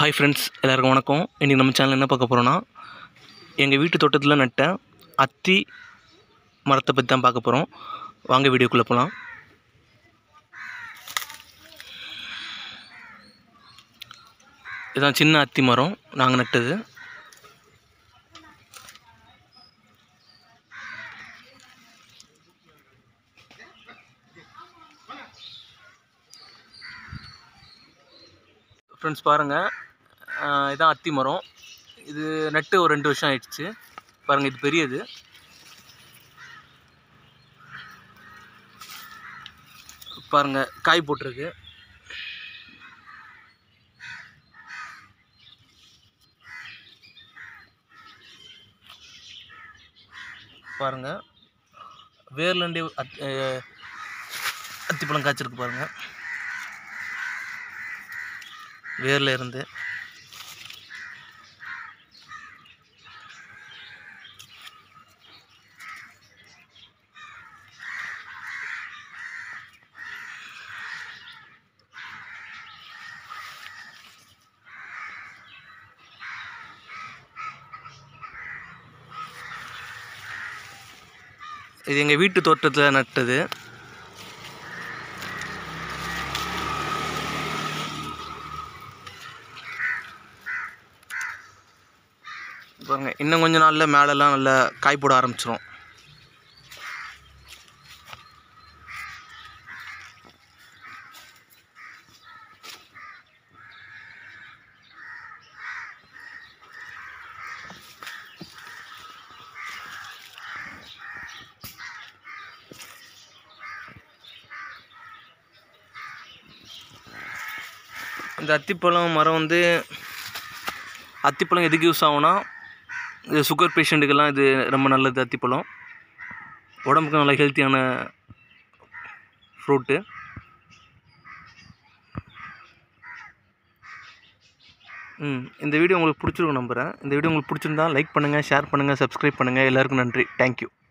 hi friends எல்லாருக்கும் வணக்கம் இன்றைக்கி நம்ம சேனல் என்ன பார்க்க போகிறோன்னா எங்கள் வீட்டு தோட்டத்தில் நட்ட அத்தி மரத்தை பற்றி தான் பார்க்க போகிறோம் வாங்க வீடியோக்குள்ளே போகலாம் இதான் சின்ன அத்தி மரம் நாங்கள் நட்டது ஃப்ரெண்ட்ஸ் பாருங்கள் இதான் அத்தி மரம் இது நட்டு ஒரு ரெண்டு வருஷம் ஆயிடுச்சு பாருங்கள் இது பெரியது பாருங்கள் காய் போட்டிருக்கு பாருங்கள் வேர்லேண்டே அத் அஹ் அத்திப்பழம் காய்ச்சிருக்கு பாருங்கள் வேரில் இருந்து இது எங்கள் வீட்டு தோட்டத்தில் நட்டது பாருங்க இன்னும் கொஞ்ச நாளில் மேலெல்லாம் நல்லா காய் போட ஆரம்பிச்சிரும் இந்த அத்திப்பழம் மரம் வந்து அத்திப்பழம் எதுக்கு யூஸ் ஆகும்னா இது சுகர் பேஷண்ட்டுக்கெல்லாம் இது ரொம்ப நல்லது அத்திப்பழம் உடம்புக்கு நல்ல ஹெல்த்தியான ஃப்ரூட்டு ம் இந்த வீடியோ உங்களுக்கு பிடிச்சிருக்கும் நம்புகிறேன் இந்த வீடியோ உங்களுக்கு பிடிச்சிருந்தா லைக் பண்ணுங்கள் ஷேர் பண்ணுங்கள் சப்ஸ்கிரைப் பண்ணுங்கள் எல்லாருக்கும் நன்றி தேங்க்யூ